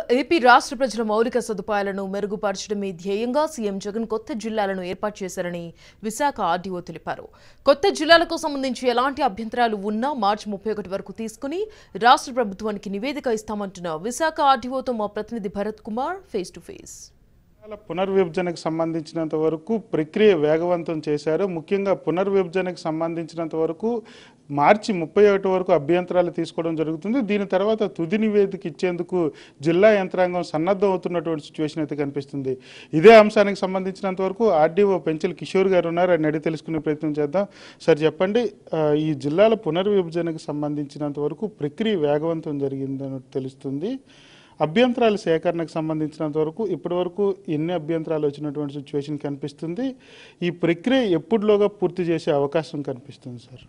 AP రాష్ట్ర ప్రజల మౌలిక సదుపాయాలను మెరుగుపరచడమే ధ్యేయంగా సీఎం జగన్ కొత్త జిల్లాలను ఏర్పాటు చేశారని విశాఖ ఆర్డీఓ తెలిపారు కొత్త జిల్లాలకు సంబంధించి ఎలాంటి అభ్యంతరాలు ఉన్నా మార్చి ముప్పై ఒకటి వరకు తీసుకుని రాష్ట్ర ప్రభుత్వానికి నివేదిక ఇస్తామంటున్న విశాఖ ఆర్డీఓతో మా ప్రతినిధి Bharat Kumar face to face జిల్లాల పునర్విభజనకు సంబంధించినంత వరకు ప్రక్రియ వేగవంతం చేశారు ముఖ్యంగా పునర్విభజనకు సంబంధించినంత వరకు మార్చి ముప్పై ఒకటి వరకు అభ్యంతరాలు తీసుకోవడం జరుగుతుంది దీని తర్వాత తుది నివేదిక ఇచ్చేందుకు జిల్లా యంత్రాంగం సన్నద్ధం అవుతున్నటువంటి సిచ్యువేషన్ అయితే కనిపిస్తుంది ఇదే అంశానికి సంబంధించినంత వరకు ఆర్డీఓ పెంచల్ కిషోర్ గారు ఉన్నారు ఆయన అడిగి తెలుసుకునే ప్రయత్నం చేద్దాం సార్ చెప్పండి ఆ, ఈ జిల్లాల పునర్విభజనకు సంబంధించినంత వరకు ప్రక్రియ వేగవంతం జరిగిందని తెలుస్తుంది అభ్యంతరాల సేకరణకు సంబంధించినంత వరకు ఇప్పటి వరకు ఎన్ని అభ్యంతరాలు వచ్చినటువంటి సిచ్యువేషన్ కనిపిస్తుంది ఈ ప్రక్రియ ఎప్పుడులోగా పూర్తి చేసే అవకాశం కనిపిస్తుంది సార్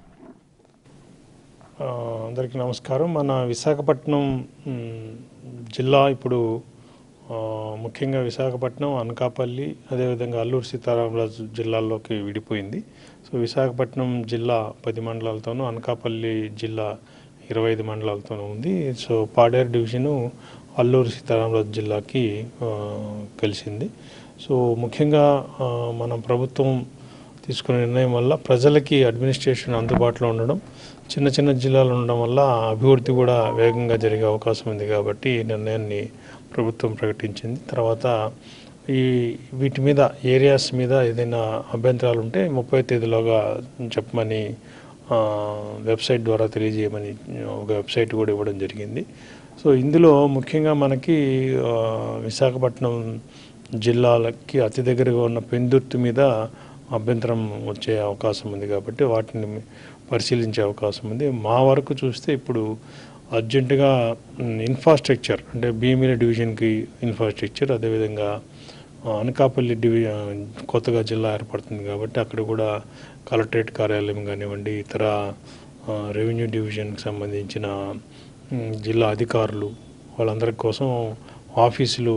ఆ, అందరికీ నమస్కారం మన విశాఖపట్నం మ్, జిల్లా ఇప్పుడు ఆ, ముఖ్యంగా విశాఖపట్నం అనకాపల్లి అదేవిధంగా అల్లూరు సీతారామరాజు జిల్లాల్లోకి విడిపోయింది సో విశాఖపట్నం జిల్లా పది మండలాలతోనూ అనకాపల్లి జిల్లా ఇరవై ఐదు మండలాలతోనూ ఉంది సో పాడేరు డివిజను అల్లూరు సీతారామరాజు జిల్లాకి ఆ, కలిసింది సో ముఖ్యంగా ఆ, మన ప్రభుత్వం తీసుకునే నిర్ణయం వల్ల ప్రజలకి అడ్మినిస్ట్రేషన్ అందుబాటులో ఉండడం చిన్న చిన్న జిల్లాలు ఉండడం వల్ల అభివృద్ధి కూడా వేగంగా జరిగే అవకాశం ఉంది కాబట్టి ఈ నిర్ణయాన్ని ప్రభుత్వం ప్రకటించింది తర్వాత ఈ వీటి మీద ఏరియాస్ మీద ఏదైనా అభ్యంతరాలు ఉంటే ముప్పై తేదీలోగా చెప్పమని ఆ, వెబ్సైట్ ద్వారా తెలియజేయమని ఒక వెబ్సైట్ కూడా ఇవ్వడం జరిగింది సో ఇందులో ముఖ్యంగా మనకి ఆ, విశాఖపట్నం జిల్లాలకి అతి దగ్గరగా ఉన్న పెందుర్తి మీద అభ్యంతరం వచ్చే అవకాశం ఉంది కాబట్టి వాటిని పరిశీలించే అవకాశం ఉంది మా వరకు చూస్తే ఇప్పుడు అర్జెంటుగా మ్, ఇన్ఫ్రాస్ట్రక్చర్ అంటే భీమిలి డివిజన్కి ఇన్ఫ్రాస్ట్రక్చర్ అదేవిధంగా ఆ, అనకాపల్లి డివి ఆ, కొత్తగా జిల్లా ఏర్పడుతుంది కాబట్టి అక్కడ కూడా కలెక్టరేట్ కార్యాలయం కానివ్వండి ఇతర ఆ, రెవెన్యూ డివిజన్కి సంబంధించిన మ్, జిల్లా అధికారులు వాళ్ళందరి కోసం ఆఫీసులు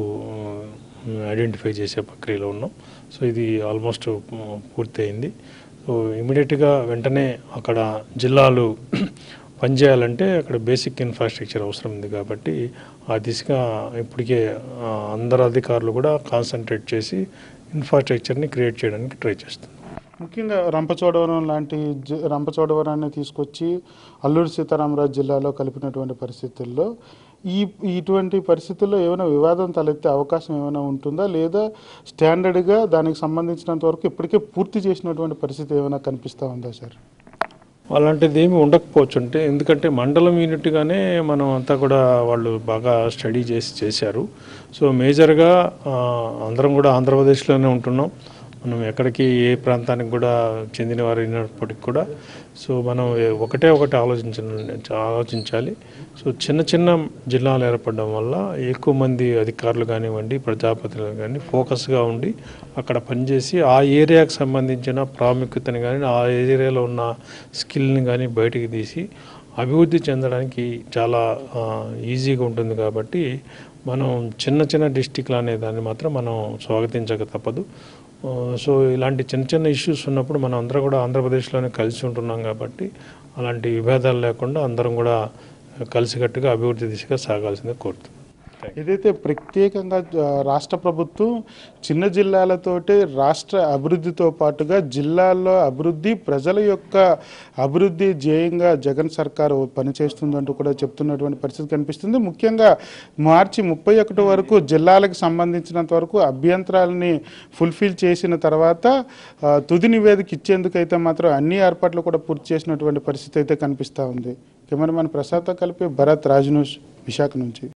ఆ, ఐడెంటిఫై చేసే ప్రక్రియలో ఉన్నాం సో ఇది ఆల్మోస్ట్ ఆ, పూర్తయింది సో ఇమీడియట్గా వెంటనే అక్కడ జిల్లాలు పనిచేయాలంటే అక్కడ బేసిక్ ఇన్ఫ్రాస్ట్రక్చర్ అవసరం ఉంది కాబట్టి ఆ దిశగా ఇప్పటికే ఆ, అందరు అధికారులు కూడా కాన్సన్ట్రేట్ చేసి ఇన్ఫ్రాస్ట్రక్చర్ని క్రియేట్ చేయడానికి ట్రై చేస్తున్నారు ముఖ్యంగా రంపచోడవరం లాంటి జి- రంపచోడవరాన్ని తీసుకొచ్చి అల్లూరు సీతారామరాజు జిల్లాలో కలిపినటువంటి పరిస్థితుల్లో ఈ ఇటువంటి పరిస్థితుల్లో ఏమైనా వివాదం తలెత్తే అవకాశం ఏమైనా ఉంటుందా లేదా స్టాండర్డ్గా దానికి సంబంధించినంత వరకు ఇప్పటికే పూర్తి చేసినటువంటి పరిస్థితి ఏమైనా కనిపిస్తూ ఉందా సార్ అలాంటిది ఏమి ఉండకపోవచ్చు అంటే ఎందుకంటే మండలం యూనిట్గానే మనం అంతా కూడా వాళ్ళు బాగా స్టడీ చేసి చేశారు సో మేజర్గా ఆ, అందరం కూడా ఆంధ్రప్రదేశ్లోనే ఉంటున్నాం మనం ఎక్కడికి ఏ ప్రాంతానికి కూడా చెందిన వారు అయినప్పటికీ కూడా సో మనం ఏ- ఒకటే ఒకటి ఆలోచించ ఆలోచించాలి సో చిన్న చిన్న జిల్లాలు ఏర్పడడం వల్ల ఎక్కువ మంది అధికారులు కానివ్వండి ప్రజాప్రతినిధులు కానీ ఫోకస్గా ఉండి అక్కడ పనిచేసి ఆ ఏరియాకి సంబంధించిన ప్రాముఖ్యతని కానీ ఆ ఏరియాలో ఉన్న స్కిల్ని కానీ బయటికి తీసి అభివృద్ధి చెందడానికి చాలా ఆ, ఈజీగా ఉంటుంది కాబట్టి మనం చిన్న చిన్న డిస్టిక్లు అనే దాన్ని మాత్రం మనం స్వాగతించక తప్పదు ఆ, సో ఇలాంటి చిన్న చిన్న ఇష్యూస్ ఉన్నప్పుడు మనం అందరం కూడా ఆంధ్రప్రదేశ్లోనే కలిసి ఉంటున్నాం కాబట్టి అలాంటి విభేదాలు లేకుండా అందరం కూడా కలిసికట్టుగా అభివృద్ధి దిశగా సాగాల్సిందే కోరుతున్నాం ఏదైతే ప్రత్యేకంగా ఆ, రాష్ట్ర ప్రభుత్వం చిన్న జిల్లాలతోటి రాష్ట్ర అభివృద్ధితో పాటుగా జిల్లాల్లో అభివృద్ధి ప్రజల యొక్క అభివృద్ధి ధ్యేయంగా జగన్ సర్కారు పనిచేస్తుందంటూ కూడా చెప్తున్నటువంటి పరిస్థితి కనిపిస్తుంది ముఖ్యంగా మార్చి ముప్పై ఒకటి వరకు జిల్లాలకు సంబంధించినంత వరకు అభ్యంతరాలని ఫుల్ఫిల్ చేసిన తర్వాత ఆ, తుది నివేదిక ఇచ్చేందుకైతే మాత్రం అన్ని ఏర్పాట్లు కూడా పూర్తి చేసినటువంటి పరిస్థితి అయితే కనిపిస్తూ ఉంది కెమెరామెన్ ప్రసాద్తో కలిపి భరత్ రాజనూష్ విశాఖ నుంచి